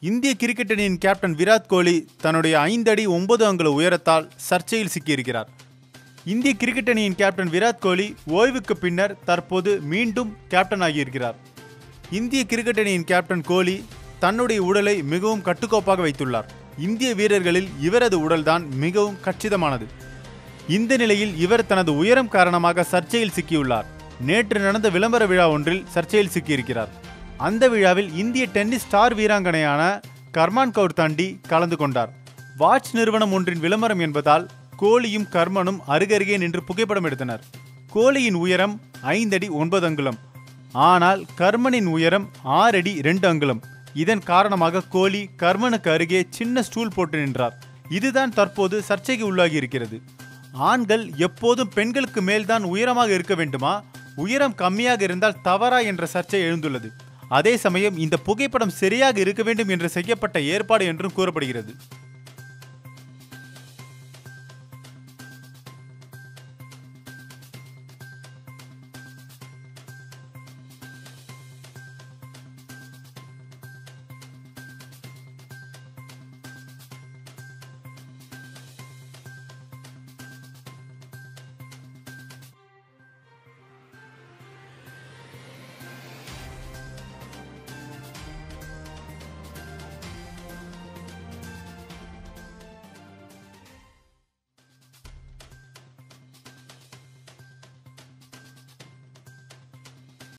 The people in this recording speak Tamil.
இந்திய கிரிக்கெட் அணியின் கேப்டன் விராட் கோலி தன்னுடைய ஐந்தடி ஒன்பது அங்குல உயரத்தால் சர்ச்சையில் சிக்கியிருக்கிறார் இந்திய கிரிக்கெட் அணியின் கேப்டன் விராட் கோலி ஓய்வுக்கு பின்னர் தற்போது மீண்டும் கேப்டன் ஆகியிருக்கிறார் இந்திய கிரிக்கெட் அணியின் கேப்டன் கோலி தன்னுடைய உடலை மிகவும் கட்டுக்கோப்பாக வைத்துள்ளார் இந்திய வீரர்களில் இவரது உடல்தான் மிகவும் கச்சிதமானது இந்த நிலையில் இவர் தனது உயரம் காரணமாக சர்ச்சையில் சிக்கியுள்ளார் நேற்று நடந்த விளம்பர விழா ஒன்றில் சர்ச்சையில் சிக்கியிருக்கிறார் அந்த விழாவில் இந்திய டென்னிஸ் ஸ்டார் வீராங்கனையான கர்மான் கவுர் தாண்டி கலந்து கொண்டார் வாட்ச் நிறுவனம் ஒன்றின் விளம்பரம் என்பதால் கோலியும் கர்மனும் அருகருகே நின்று புகைப்படம் எடுத்தனர் கோலியின் உயரம் ஐந்தடி ஒன்பது அங்குலம் ஆனால் கர்மனின் உயரம் ஆறடி ரெண்டு அங்குலம் இதன் காரணமாக கோலி கர்மனுக்கு அருகே சின்ன ஸ்டூல் போட்டு நின்றார் இதுதான் தற்போது சர்ச்சைக்கு உள்ளாகி இருக்கிறது ஆண்கள் எப்போதும் பெண்களுக்கு மேல்தான் உயரமாக இருக்க வேண்டுமா உயரம் கம்மியாக இருந்தால் தவறா என்ற சர்ச்சை எழுந்துள்ளது அதே சமயம் இந்த புகைப்படம் சரியாக இருக்க வேண்டும் என்று செய்யப்பட்ட ஏற்பாடு என்றும் கூறப்படுகிறது